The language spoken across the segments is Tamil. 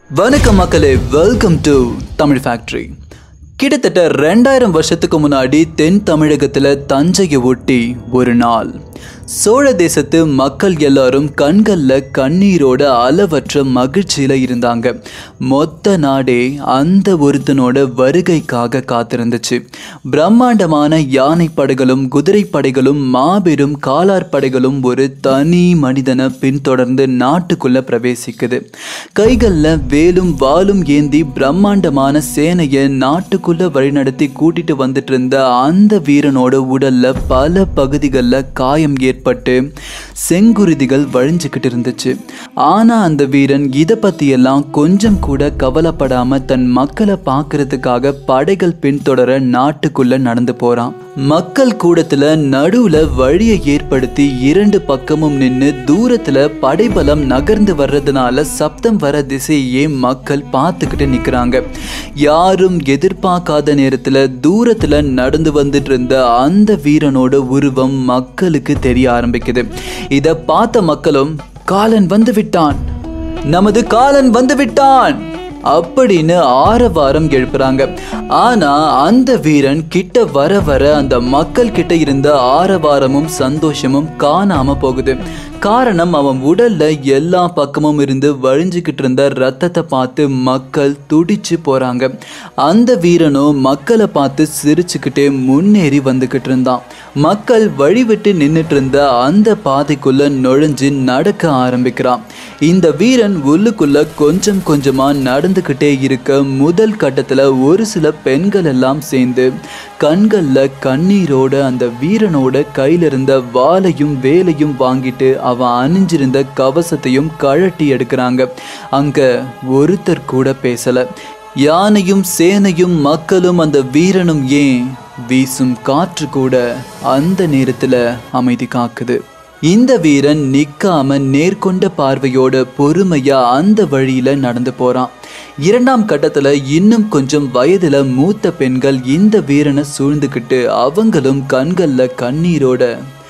வணக்கம் மக்களே வெல்கம் டு தமிழ் ஃபேக்ட்ரி கிட்டத்தட்ட ரெண்டாயிரம் வருஷத்துக்கு முன்னாடி தென் தமிழகத்தில் தஞ்சையை ஒட்டி ஒரு நாள் சோழ தேசத்து மக்கள் எல்லாரும் கண்கள்ல கண்ணீரோட அளவற்ற மகிழ்ச்சியில இருந்தாங்க மொத்த நாடே அந்த ஒருத்தனோட வருகைக்காக காத்திருந்துச்சு பிரம்மாண்டமான யானை படைகளும் குதிரை படைகளும் மாபெரும் காலார் படைகளும் ஒரு தனி மனிதனை பின்தொடர்ந்து நாட்டுக்குள்ள பிரவேசிக்குது கைகள்ல வேலும் வாளும் ஏந்தி பிரம்மாண்டமான சேனையை நாட்டுக்குள்ள வழிநடத்தி கூட்டிட்டு வந்துட்டு இருந்த அந்த வீரனோட உடல்ல பல பகுதிகளில் காயம் ஏற்பட்டு செங்குருதிகள் வழிஞ்சுக்கிட்டு இருந்துச்சு ஆனா அந்த வீரன் இதை பத்தியெல்லாம் கொஞ்சம் கூட கவலைப்படாம தன் மக்களை பார்க்கறதுக்காக படைகள் பின்தொடர நாட்டுக்குள்ள நடந்து போறான் மக்கள் கூடத்துல நடுவுல வழியை ஏற்படுத்தி இரண்டு பக்கமும் நின்று தூரத்துல படைபலம் நகர்ந்து வர்றதுனால சப்தம் வர திசையே மக்கள் பார்த்துக்கிட்டு நிக்கிறாங்க யாரும் எதிர்பார்க்காத நேரத்துல தூரத்துல நடந்து வந்துட்டு இருந்த அந்த வீரனோட உருவம் மக்களுக்கு தெரிய ஆரம்பிக்குது இத பார்த்த மக்களும் காலன் வந்து விட்டான் நமது காலன் வந்து விட்டான் அப்படின்னு ஆரவாரம் எழுப்புறாங்க ஆனா அந்த வீரன் கிட்ட வர வர அந்த மக்கள் கிட்ட இருந்த ஆரவாரமும் சந்தோஷமும் காணாம போகுது காரணம் அவன் உடல்ல எல்லா பக்கமும் இருந்து வழிஞ்சுக்கிட்டு இருந்த ரத்தத்தை பார்த்து மக்கள் துடிச்சு போறாங்க அந்த வீரனும் மக்களை பார்த்து சிரிச்சுக்கிட்டே முன்னேறி வந்துகிட்டு இருந்தான் மக்கள் வழிவிட்டு நின்னுட்டு இருந்த அந்த பாதைக்குள்ள நுழைஞ்சு நடக்க ஆரம்பிக்கிறான் இந்த வீரன் உள்ளுக்குள்ள கொஞ்சம் கொஞ்சமா நடந்துக்கிட்டே இருக்க முதல் கட்டத்துல ஒரு சில பெண்கள் எல்லாம் சேர்ந்து கண்கள்ல கண்ணீரோட அந்த வீரனோட கையில இருந்த வாளையும் வேலையும் வாங்கிட்டு அவன் அணிஞ்சிருந்த கவசத்தையும் கழட்டி எடுக்கிறாங்க அங்க ஒருத்தர் கூட பேசல யானையும் சேனையும் மக்களும் அந்த வீரனும் ஏன் வீசும் காற்று கூட அந்த நேரத்துல அமைதி காக்குது இந்த வீரன் நிக்காம நேர்கொண்ட பார்வையோட பொறுமையா அந்த வழியில நடந்து போறான் இரண்டாம் கட்டத்துல இன்னும் கொஞ்சம் வயதுல மூத்த பெண்கள் இந்த வீரனை சூழ்ந்துக்கிட்டு அவங்களும் கண்கள்ல கண்ணீரோட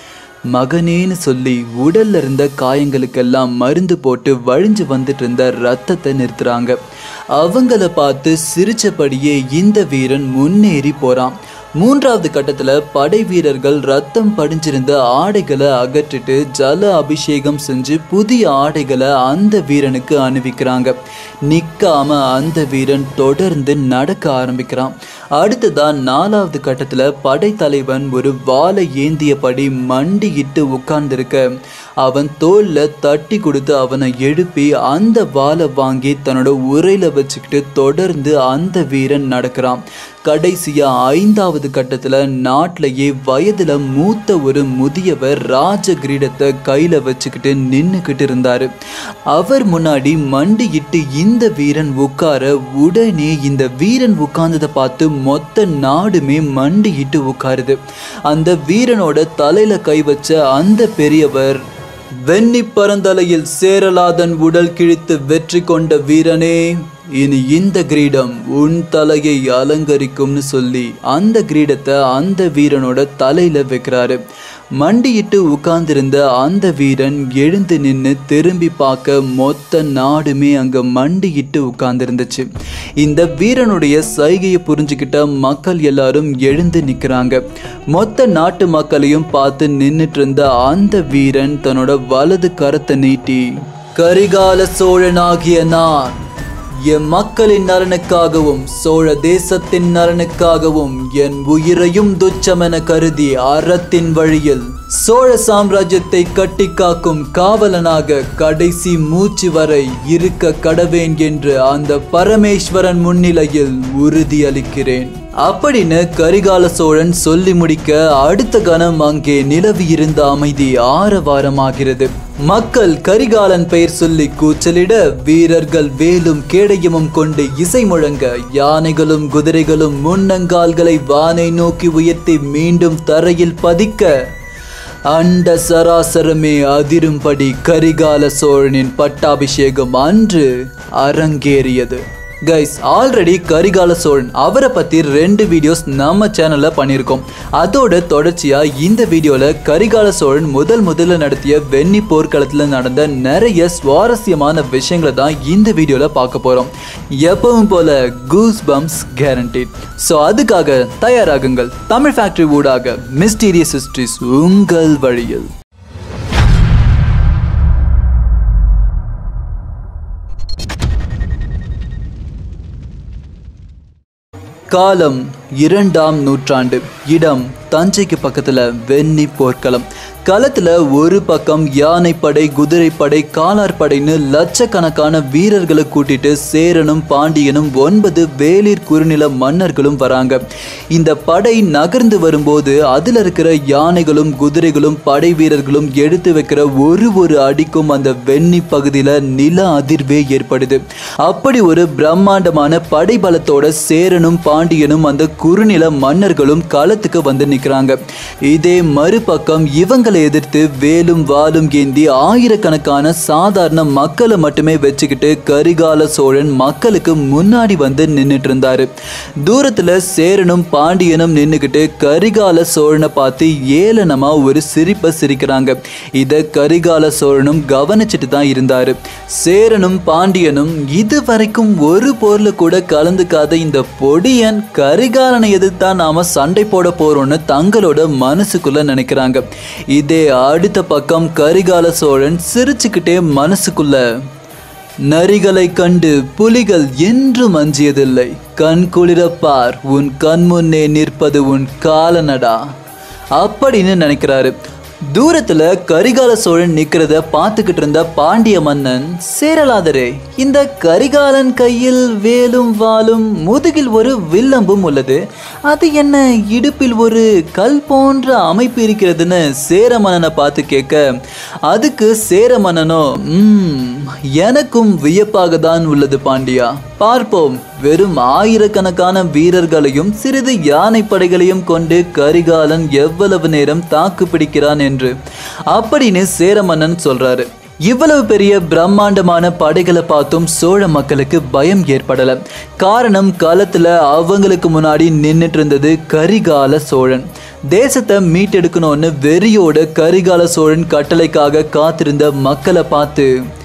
மகனேன்னு சொல்லி உடல்ல இருந்த காயங்களுக்கெல்லாம் மருந்து போட்டு வழிஞ்சு வந்துட்டு இருந்த ரத்தத்தை நிறுத்துறாங்க அவங்கள பார்த்து சிரிச்சபடியே இந்த வீரன் முன்னேறி போறான் மூன்றாவது கட்டத்துல படை வீரர்கள் ரத்தம் படிஞ்சிருந்த ஆடைகளை அகற்றிட்டு ஜல அபிஷேகம் செஞ்சு புதிய ஆடைகளை அந்த வீரனுக்கு அணிவிக்கிறாங்க நிக்காம அந்த வீரன் தொடர்ந்து நடக்க ஆரம்பிக்கிறான் அடுத்ததான் நாலாவது கட்டத்துல படைத்தலைவன் ஒரு வாளை ஏந்தியபடி மண்டியிட்டு உட்கார்ந்திருக்க அவன் தோல்ல தட்டி கொடுத்து அவனை எழுப்பி அந்த வாளை வாங்கி தன்னோட உரையில வச்சுக்கிட்டு தொடர்ந்து அந்த வீரன் நடக்கிறான் கடைசியா ஐந்தாவது கட்டத்துல நாட்டிலேயே வயதுல மூத்த ஒரு முதியவர் ராஜ கிரீடத்தை கையில வச்சுக்கிட்டு நின்னுக்கிட்டு இருந்தாரு அவர் முன்னாடி மண்டியிட்டு இந்த வீரன் உட்கார உடனே இந்த வீரன் உட்கார்ந்ததை பார்த்து மொத்த நாடுமே மண்டியிட்டு உட்காருது அந்த வீரனோட தலையில கை வச்ச அந்த பெரியவர் வெண்ணி பரந்தலையில் சேரலாதன் உடல் கிழித்து வெற்றி கொண்ட வீரனே இனி இந்த கிரீடம் உன் தலையை அலங்கரிக்கும்னு சொல்லி அந்த கிரீடத்தை அந்த வீரனோட தலையில வைக்கிறாரு மண்டியிட்டு உட்கார்ந்திருந்த அந்த வீரன் எழுந்து நின்று திரும்பி பார்க்க மொத்த நாடுமே அங்க மண்டியிட்டு உட்கார்ந்திருந்துச்சு இந்த வீரனுடைய சைகையை புரிஞ்சுக்கிட்ட மக்கள் எல்லாரும் எழுந்து நிற்கிறாங்க மொத்த நாட்டு மக்களையும் பார்த்து நின்றுட்டு இருந்த அந்த வீரன் தன்னோட வலது கரத்தை நீட்டி கரிகால சோழனாகிய நான் என் மக்களின் நலனுக்காகவும் சோழ தேசத்தின் நலனுக்காகவும் என் உயிரையும் துச்சமென கருதி அறத்தின் வழியில் சோழ சாம்ராஜ்யத்தை கட்டி காக்கும் காவலனாக கடைசி மூச்சு வரை இருக்க கடவேன் என்று அந்த பரமேஸ்வரன் முன்னிலையில் உறுதியளிக்கிறேன் அப்படின்னு கரிகால சோழன் சொல்லி முடிக்க அடுத்த கணம் அங்கே நிலவி இருந்த அமைதி ஆரவாரமாகிறது மக்கள் கரிகாலன் பெயர் சொல்லி கூச்சலிட வீரர்கள் வேலும் கேடயமும் கொண்டு இசை முழங்க யானைகளும் குதிரைகளும் முன்னங்கால்களை வானை நோக்கி உயர்த்தி மீண்டும் தரையில் பதிக்க அண்ட சராசரமே அதிரும்படி கரிகால சோழனின் பட்டாபிஷேகம் அன்று அரங்கேறியது கைஸ் ஆல்ரெடி கரிகால சோழன் அவரை பற்றி ரெண்டு வீடியோஸ் நம்ம சேனலில் பண்ணியிருக்கோம் அதோட தொடர்ச்சியாக இந்த வீடியோவில் கரிகால சோழன் முதல் முதல்ல நடத்திய வெண்ணி போர்க்களத்தில் நடந்த நிறைய சுவாரஸ்யமான விஷயங்களை தான் இந்த வீடியோவில் பார்க்க போகிறோம் எப்பவும் போல கூஸ் பம்ப்ஸ் கேரண்டீட் ஸோ அதுக்காக தயாராகுங்கள் தமிழ் ஃபேக்டரி ஊடாக மிஸ்டீரியஸ் ஹிஸ்ட்ரிஸ் உங்கள் வழியில் காலம் இரண்டாம் நூற்றாண்டு இடம் தஞ்சைக்கு பக்கத்துல வெண்ணி போர்க்களம் களத்துல ஒரு பக்கம் யானைப்படை குதிரைப்படை காலார்படைன்னு லட்சக்கணக்கான வீரர்களை கூட்டிட்டு சேரனும் பாண்டியனும் ஒன்பது வேளிர் குறுநில மன்னர்களும் வராங்க இந்த படை நகர்ந்து வரும்போது அதுல இருக்கிற யானைகளும் குதிரைகளும் படை வீரர்களும் எடுத்து வைக்கிற ஒரு ஒரு அடிக்கும் அந்த வெண்ணி பகுதியில நில அதிர்வே ஏற்படுது அப்படி ஒரு பிரம்மாண்டமான படை பலத்தோட சேரனும் பாண்டியனும் அந்த குறுநில மன்னர்களும் களத்துக்கு வந்து நிற்கிறாங்க இதே மறுபக்கம் இவங்களை எதிர்த்து வேலும் வாலும் ஏந்தி ஆயிரக்கணக்கான சாதாரண மக்களை மட்டுமே வச்சுக்கிட்டு கரிகால சோழன் மக்களுக்கு முன்னாடி வந்து நின்றுட்டு இருந்தாரு தூரத்துல சேரனும் பாண்டியனும் நின்றுக்கிட்டு கரிகால சோழனை பார்த்து ஏளனமா ஒரு சிரிப்பை சிரிக்கிறாங்க இதை கரிகால சோழனும் கவனிச்சுட்டு தான் இருந்தாரு சேரனும் பாண்டியனும் இது வரைக்கும் ஒரு போர்ல கூட கலந்துக்காத இந்த பொடியன் கரிகாலனை எதிர்த்தா நாம சண்டை போட போறோம்னு தங்களோட மனசுக்குள்ள நினைக்கிறாங்க இதே அடுத்த பக்கம் கரிகால சோழன் சிரிச்சுக்கிட்டே மனசுக்குள்ள நரிகளை கண்டு புலிகள் என்றும் அஞ்சியதில்லை கண் குளிரப்பார் உன் கண் முன்னே நிற்பது உன் காலனடா அப்படின்னு நினைக்கிறாரு தூரத்துல கரிகால சோழன் நிக்கிறத பார்த்துக்கிட்டு இருந்த பாண்டிய மன்னன் சேரலாதரே இந்த கரிகாலன் கையில் வேலும் வாளும் முதுகில் ஒரு வில்லம்பும் உள்ளது அது என்ன இடுப்பில் ஒரு கல் போன்ற அமைப்பு இருக்கிறதுன்னு சேர மன்னனை பார்த்து கேட்க அதுக்கு சேர மன்னனோ "ம், எனக்கும் வியப்பாக தான் உள்ளது பாண்டியா பார்ப்போம் வெறும் ஆயிரக்கணக்கான வீரர்களையும் சிறிது யானை படைகளையும் கொண்டு கரிகாலன் எவ்வளவு நேரம் தாக்கு பிடிக்கிறான் என்று அப்படின்னு சேர மன்னன் சொல்றாரு இவ்வளவு பெரிய பிரம்மாண்டமான படைகளை பார்த்தும் சோழ மக்களுக்கு பயம் ஏற்படல காரணம் காலத்துல அவங்களுக்கு முன்னாடி நின்னுட்டு இருந்தது கரிகால சோழன் தேசத்தை மீட்டெடுக்கணும்னு வெறியோட கரிகால சோழன் கட்டளைக்காக காத்திருந்த மக்களை பார்த்து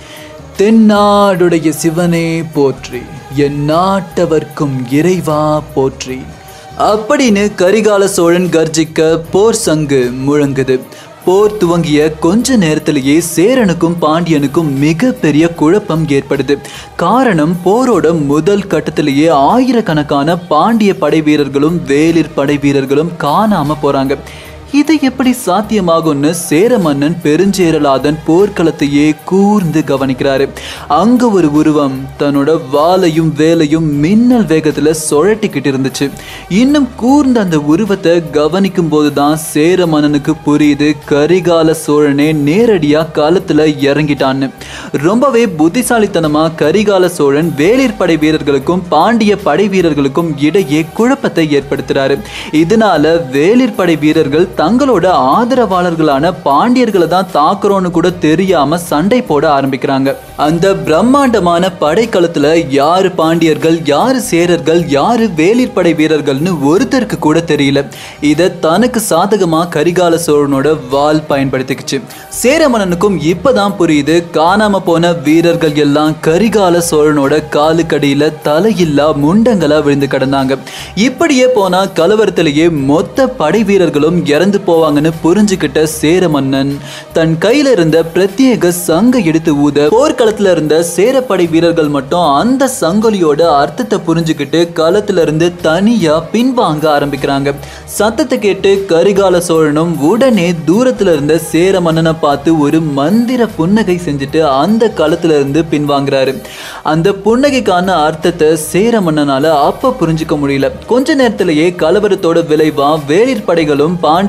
தென்னாடுடைய சிவனே போற்றி என் நாட்டவர்க்கும் இறைவா போற்றி அப்படின்னு கரிகால சோழன் கர்ஜிக்க போர் சங்கு முழங்குது போர் துவங்கிய கொஞ்ச நேரத்திலேயே சேரனுக்கும் பாண்டியனுக்கும் மிகப்பெரிய குழப்பம் ஏற்படுது காரணம் போரோட முதல் கட்டத்திலேயே ஆயிரக்கணக்கான பாண்டிய படை வீரர்களும் வேலிர் படை வீரர்களும் காணாம போறாங்க இது எப்படி சாத்தியமாகும்னு சேர மன்னன் பெருஞ்சேரலாதன் போர்க்களத்தையே கூர்ந்து கவனிக்கிறாரு அங்க ஒரு உருவம் தன்னோட வாளையும் வேலையும் மின்னல் வேகத்துல சுழட்டிக்கிட்டு இருந்துச்சு இன்னும் கூர்ந்த அந்த உருவத்தை கவனிக்கும் போதுதான் சேர மன்னனுக்கு புரியுது கரிகால சோழனே நேரடியா களத்துல இறங்கிட்டான்னு ரொம்பவே புத்திசாலித்தனமா கரிகால சோழன் வேளிர் படை வீரர்களுக்கும் பாண்டிய படை வீரர்களுக்கும் இடையே குழப்பத்தை ஏற்படுத்துறாரு இதனால வேளிர் படை வீரர்கள் தங்களோட ஆதரவாளர்களான பாண்டியர்களை தான் தாக்குறோன்னு கூட தெரியாம சண்டை போட ஆரம்பிக்கிறாங்க அந்த பிரம்மாண்டமான படைக்களத்துல யாரு பாண்டியர்கள் யாரு சேரர்கள் யாரு வேளிர் படை வீரர்கள்னு ஒருத்தருக்கு கூட தெரியல இதை தனக்கு சாதகமா கரிகால சோழனோட வாள் பயன்படுத்திக்கிச்சு சேர மன்னனுக்கும் இப்பதான் புரியுது காணாம போன வீரர்கள் எல்லாம் கரிகால சோழனோட காலுக்கடியில தலையில்லா முண்டங்களா விழுந்து கிடந்தாங்க இப்படியே போனா கலவரத்திலேயே மொத்த படை வீரர்களும் இறந்து போவாங்கன்னு புரிஞ்சுக்கிட்ட சேர மன்னன் தன் கையில இருந்த பிரத்யேக சங்க எடுத்து ஊத போர்க்களத்துல இருந்த சேரப்படை வீரர்கள் மட்டும் அந்த சங்கொலியோட அர்த்தத்தை புரிஞ்சுக்கிட்டு களத்துல இருந்து தனியா பின்வாங்க ஆரம்பிக்கிறாங்க சத்தத்தை கேட்டு கரிகால சோழனும் உடனே தூரத்துல இருந்த சேர மன்னனை பார்த்து ஒரு மந்திர புன்னகை செஞ்சுட்டு அந்த களத்துல இருந்து பின்வாங்குறாரு அந்த புன்னகைக்கான அர்த்தத்தை சேர மன்னனால அப்ப புரிஞ்சுக்க முடியல கொஞ்ச நேரத்திலேயே கலவரத்தோட விளைவா வேளிர் படைகளும் பாண்டிய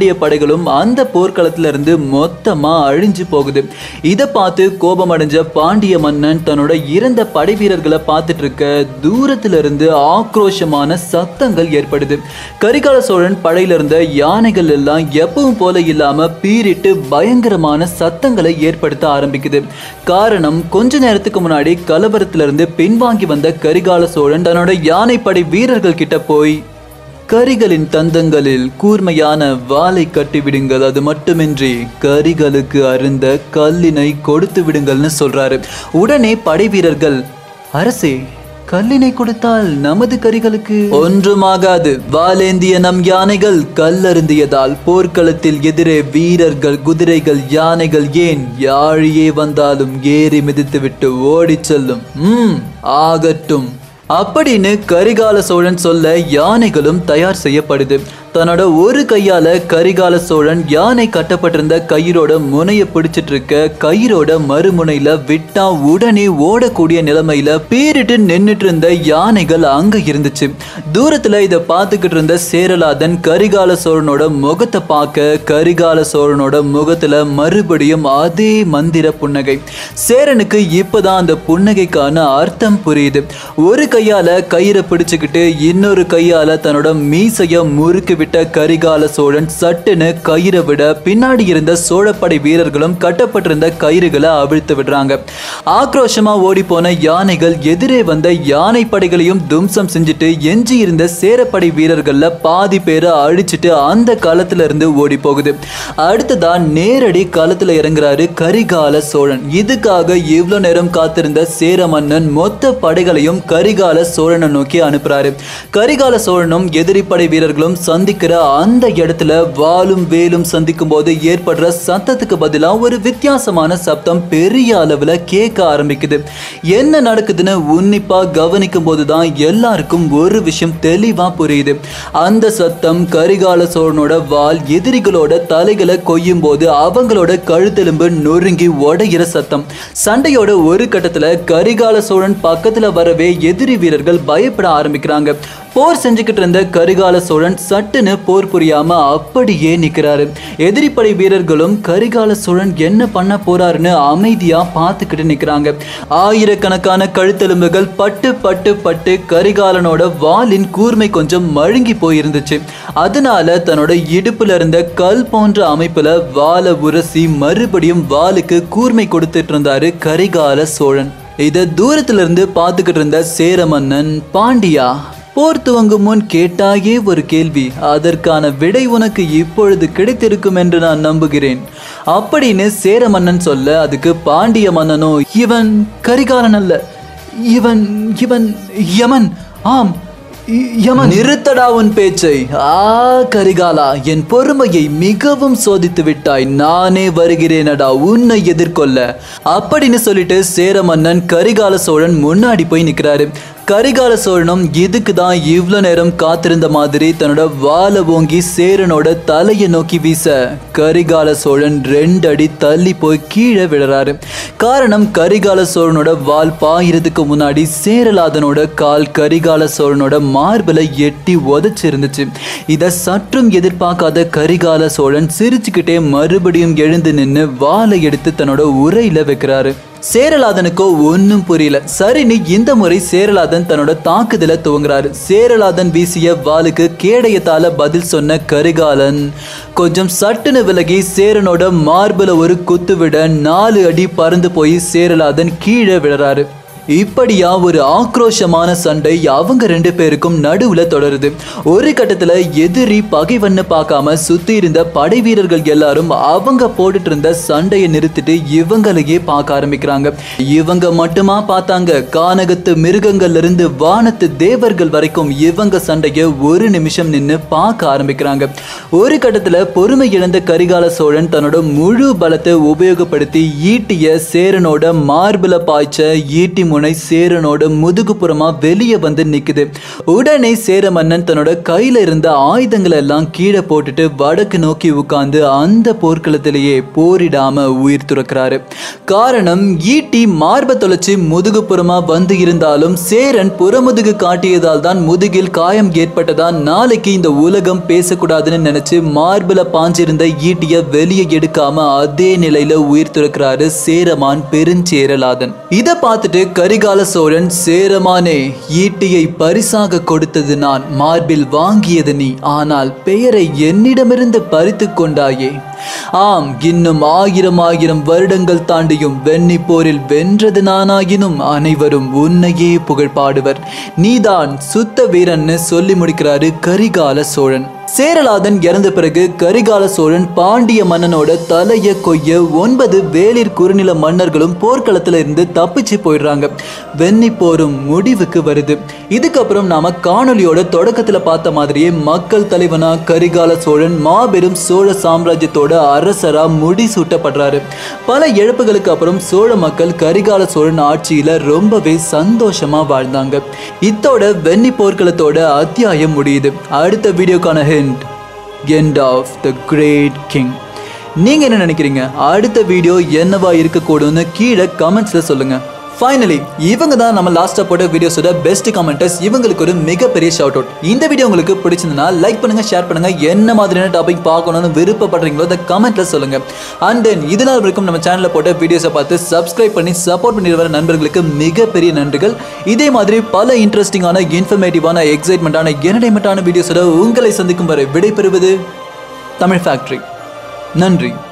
பாண்டிய படைகளும் அந்த போர்க்களத்துல இருந்து மொத்தமா அழிஞ்சு போகுது இதை பார்த்து கோபம் அடைஞ்ச பாண்டிய மன்னன் தன்னோட இறந்த படை வீரர்களை பார்த்துட்டு இருக்க தூரத்துல இருந்து ஆக்ரோஷமான சத்தங்கள் ஏற்படுது கரிகால சோழன் படையில இருந்த யானைகள் எல்லாம் எப்பவும் போல இல்லாம பீறிட்டு பயங்கரமான சத்தங்களை ஏற்படுத்த ஆரம்பிக்குது காரணம் கொஞ்ச நேரத்துக்கு முன்னாடி கலவரத்துல இருந்து பின்வாங்கி வந்த கரிகால சோழன் தன்னோட யானைப்படை வீரர்கள் கிட்ட போய் கரிகளின் தந்தங்களில் கூர்மையான வாளை கட்டி விடுங்கள் அது மட்டுமின்றி கரிகளுக்கு அருந்த கல்லினை கொடுத்து விடுங்கள்னு சொல்றாரு உடனே படை வீரர்கள் அரசே கல்லினை கொடுத்தால் நமது கரிகளுக்கு ஒன்றுமாகாது வாலேந்திய நம் யானைகள் கல்லருந்தியதால் போர்க்களத்தில் எதிரே வீரர்கள் குதிரைகள் யானைகள் ஏன் யாழியே வந்தாலும் ஏறி மிதித்துவிட்டு ஓடிச் செல்லும் ம் ஆகட்டும் அப்படின்னு கரிகால சோழன் சொல்ல யானைகளும் தயார் செய்யப்படுது தன்னோட ஒரு கையால கரிகால சோழன் யானை கட்டப்பட்டிருந்த கயிறோட முனைய பிடிச்சிட்டு இருக்க கயிறோட மறுமுனையில விட்டா உடனே ஓடக்கூடிய நிலைமையில பீரிட்டு நின்னுட்டு இருந்த யானைகள் அங்க இருந்துச்சு தூரத்துல இதை பார்த்துக்கிட்டு இருந்த சேரலாதன் கரிகால சோழனோட முகத்தை பார்க்க கரிகால சோழனோட முகத்துல மறுபடியும் அதே மந்திர புன்னகை சேரனுக்கு இப்பதான் அந்த புன்னகைக்கான அர்த்தம் புரியுது ஒரு கையால கயிறை பிடிச்சுக்கிட்டு இன்னொரு கையால தன்னோட மீசைய முறுக்கி விட்ட கரிகால சோழன் சட்டுன்னு கயிறை விட பின்னாடி இருந்த சோழப்படை வீரர்களும் கட்டப்பட்டிருந்த கயிறுகளை அவிழ்த்து விடுறாங்க ஆக்ரோஷமா ஓடி போன யானைகள் எதிரே வந்த யானை படைகளையும் தும்சம் செஞ்சுட்டு எஞ்சி இருந்த சேரப்படை வீரர்கள்ல பாதி பேரை அழிச்சிட்டு அந்த களத்துல இருந்து ஓடி போகுது அடுத்ததா நேரடி களத்துல இறங்குறாரு கரிகால சோழன் இதுக்காக இவ்வளவு நேரம் காத்திருந்த சேர மன்னன் மொத்த படைகளையும் கரிகால சோழனை நோக்கி அனுப்புறாரு கரிகால சோழனும் எதிரி படை வீரர்களும் சந்திக்கிற அந்த இடத்துல வாளும் வேலும் சந்திக்கும் போது ஏற்படுற சத்தத்துக்கு பதிலா ஒரு வித்தியாசமான சப்தம் பெரிய அளவுல கேட்க ஆரம்பிக்குது என்ன நடக்குதுன்னு உன்னிப்பா கவனிக்கும் போதுதான் எல்லாருக்கும் ஒரு விஷயம் தெளிவா புரியுது அந்த சத்தம் கரிகால சோழனோட வாள் எதிரிகளோட தலைகளை கொய்யும் போது அவங்களோட கழுத்தெலும்பு நொறுங்கி உடையிற சத்தம் சண்டையோட ஒரு கட்டத்துல கரிகால சோழன் பக்கத்துல வரவே எதிரி வீரர்கள் பயப்பட ஆரம்பிக்கிறாங்க போர் செஞ்சுக்கிட்டு இருந்த கரிகால சோழன் சட்டுன்னு போர் புரியாம அப்படியே நிக்கிறாரு எதிரிப்படை வீரர்களும் கரிகால சோழன் என்ன பண்ண போறாருன்னு அமைதியா பார்த்துக்கிட்டு நிக்கிறாங்க ஆயிரக்கணக்கான கழுத்தெலும்புகள் பட்டு பட்டு பட்டு கரிகாலனோட வாளின் கூர்மை கொஞ்சம் மழுங்கி போயிருந்துச்சு அதனால தன்னோட இடுப்புல இருந்த கல் போன்ற அமைப்புல வாளை உரசி மறுபடியும் வாளுக்கு கூர்மை கொடுத்துட்டு இருந்தாரு கரிகால சோழன் இதை தூரத்துல இருந்து பார்த்துக்கிட்டு இருந்த சேர மன்னன் பாண்டியா போர் துவங்கும் முன் கேட்டாயே ஒரு கேள்வி அதற்கான விடை உனக்கு இப்பொழுது கிடைத்திருக்கும் என்று நான் நம்புகிறேன் அப்படின்னு சேர மன்னன் சொல்ல அதுக்கு பாண்டிய மன்னனோ இவன் கரிகாலன் அல்ல இவன் இவன் யமன் ஆம் இ- யமன் நிறுத்தடா உன் பேச்சை ஆ கரிகாலா என் பொறுமையை மிகவும் சோதித்து விட்டாய் நானே வருகிறேனடா உன்னை எதிர்கொள்ள அப்படின்னு சொல்லிட்டு சேர மன்னன் கரிகால சோழன் முன்னாடி போய் நிக்கிறாரு கரிகால சோழனும் இதுக்கு தான் இவ்வளோ நேரம் காத்திருந்த மாதிரி தன்னோட வாளை ஓங்கி சேரனோட தலையை நோக்கி வீச கரிகால சோழன் ரெண்டு அடி தள்ளி போய் கீழே விழுறாரு காரணம் கரிகால சோழனோட வால் பாயிறதுக்கு முன்னாடி சேரலாதனோட கால் கரிகால சோழனோட மார்பில் எட்டி உதச்சிருந்துச்சு இதை சற்றும் எதிர்பார்க்காத கரிகால சோழன் சிரிச்சுக்கிட்டே மறுபடியும் எழுந்து நின்று வாளை எடுத்து தன்னோட உரையில வைக்கிறாரு சேரலாதனுக்கோ ஒன்றும் புரியல சரின்னு இந்த முறை சேரலாதன் தன்னோட தாக்குதலை துவங்குறாரு சேரலாதன் வீசிய வாளுக்கு கேடயத்தால பதில் சொன்ன கரிகாலன் கொஞ்சம் சட்டுன்னு விலகி சேரனோட மார்பில் ஒரு குத்து விட நாலு அடி பறந்து போய் சேரலாதன் கீழே விழுறாரு இப்படியா ஒரு ஆக்ரோஷமான சண்டை அவங்க ரெண்டு பேருக்கும் நடுவுல தொடருது ஒரு கட்டத்துல எதிரி பகைவன்னு பார்க்காம சுத்தி இருந்த படை வீரர்கள் எல்லாரும் அவங்க போட்டுட்டு இருந்த சண்டையை நிறுத்திட்டு இவங்களையே பார்க்க ஆரம்பிக்கிறாங்க இவங்க மட்டுமா பார்த்தாங்க கானகத்து மிருகங்கள்ல இருந்து வானத்து தேவர்கள் வரைக்கும் இவங்க சண்டையை ஒரு நிமிஷம் நின்று பார்க்க ஆரம்பிக்கிறாங்க ஒரு கட்டத்துல பொறுமை இழந்த கரிகால சோழன் தன்னோட முழு பலத்தை உபயோகப்படுத்தி ஈட்டிய சேரனோட மார்பில பாய்ச்ச ஈட்டி முனை சேரனோட முதுகுப்புறமா வெளியே வந்து நிக்குது உடனே சேர மன்னன் தன்னோட கையில இருந்த ஆயுதங்களை எல்லாம் கீழே போட்டுட்டு வடக்கு நோக்கி உட்கார்ந்து அந்த போர்க்களத்திலேயே போரிடாம உயிர் துறக்கிறாரு காரணம் ஈட்டி மார்பை தொலைச்சு முதுகுப்புறமா வந்து இருந்தாலும் சேரன் புறமுதுகு காட்டியதால் தான் முதுகில் காயம் ஏற்பட்டதா நாளைக்கு இந்த உலகம் பேசக்கூடாதுன்னு நினைச்சு மார்பில பாஞ்சிருந்த ஈட்டிய வெளியே எடுக்காம அதே நிலையில உயிர் துறக்கிறாரு சேரமான் பெருஞ்சேரலாதன் இத பார்த்துட்டு கரிகால சோழன் சேரமானே ஈட்டியை பரிசாக கொடுத்தது நான் மார்பில் வாங்கியது நீ ஆனால் பெயரை என்னிடமிருந்து பறித்து கொண்டாயே ஆம் இன்னும் ஆயிரம் ஆயிரம் வருடங்கள் தாண்டியும் வெண்ணி போரில் வென்றது நானாயினும் அனைவரும் உன்னையே புகழ் பாடுவர் நீதான் சுத்த வீரன்னு சொல்லி முடிக்கிறாரு கரிகால சோழன் சேரலாதன் இறந்த பிறகு கரிகால சோழன் பாண்டிய மன்னனோட தலைய கொய்ய ஒன்பது வேளிர் குறுநில மன்னர்களும் போர்க்களத்துல இருந்து தப்பிச்சு போயிடுறாங்க வெண்ணி போரும் முடிவுக்கு வருது இதுக்கப்புறம் நாம காணொலியோட தொடக்கத்துல பார்த்த மாதிரியே மக்கள் தலைவனா கரிகால சோழன் மாபெரும் சோழ சாம்ராஜ்யத்தோட அரசரா முடிசூட்டப்படுறாரு பல இழப்புகளுக்கு அப்புறம் சோழ மக்கள் கரிகால சோழன் ஆட்சியில ரொம்பவே சந்தோஷமா வாழ்ந்தாங்க இத்தோட வெண்ணி போர்க்களத்தோட அத்தியாயம் முடியுது அடுத்த வீடியோக்கான hint end of the great king நீங்க என்ன நினைக்கிறீங்க அடுத்த வீடியோ என்னவா இருக்கக்கூடும்னு கீழே கமெண்ட்ஸ்ல சொல்லுங்க ஃபைனலி இவங்க தான் நம்ம லாஸ்ட்டாக போட்ட வீடியோஸோட பெஸ்ட் கமெண்டர்ஸ் இவங்களுக்கு ஒரு மிகப்பெரிய ஷவுட் அவுட் இந்த வீடியோ உங்களுக்கு பிடிச்சிருந்தனா லைக் பண்ணுங்க ஷேர் பண்ணுங்க என்ன மாதிரியான டாபிக் பார்க்கணும்னு விருப்பப்படுறீங்களோ அந்த கமெண்ட்ல சொல்லுங்க அண்ட் தென் இது நாள் வரைக்கும் நம்ம சேனலில் போட்ட வீடியோஸை பார்த்து சப்ஸ்கிரைப் பண்ணி சப்போர்ட் பண்ணி வர நண்பர்களுக்கு மிகப்பெரிய நன்றிகள் இதே மாதிரி பல இன்ட்ரெஸ்டிங்கான இன்ஃபர்மேட்டிவான எக்ஸைட்மெண்ட்டான என்டர்டைன்மெண்ட்டான வீடியோஸோட உங்களை சந்திக்கும் வரை விடைபெறுவது தமிழ் ஃபேக்ட்ரி நன்றி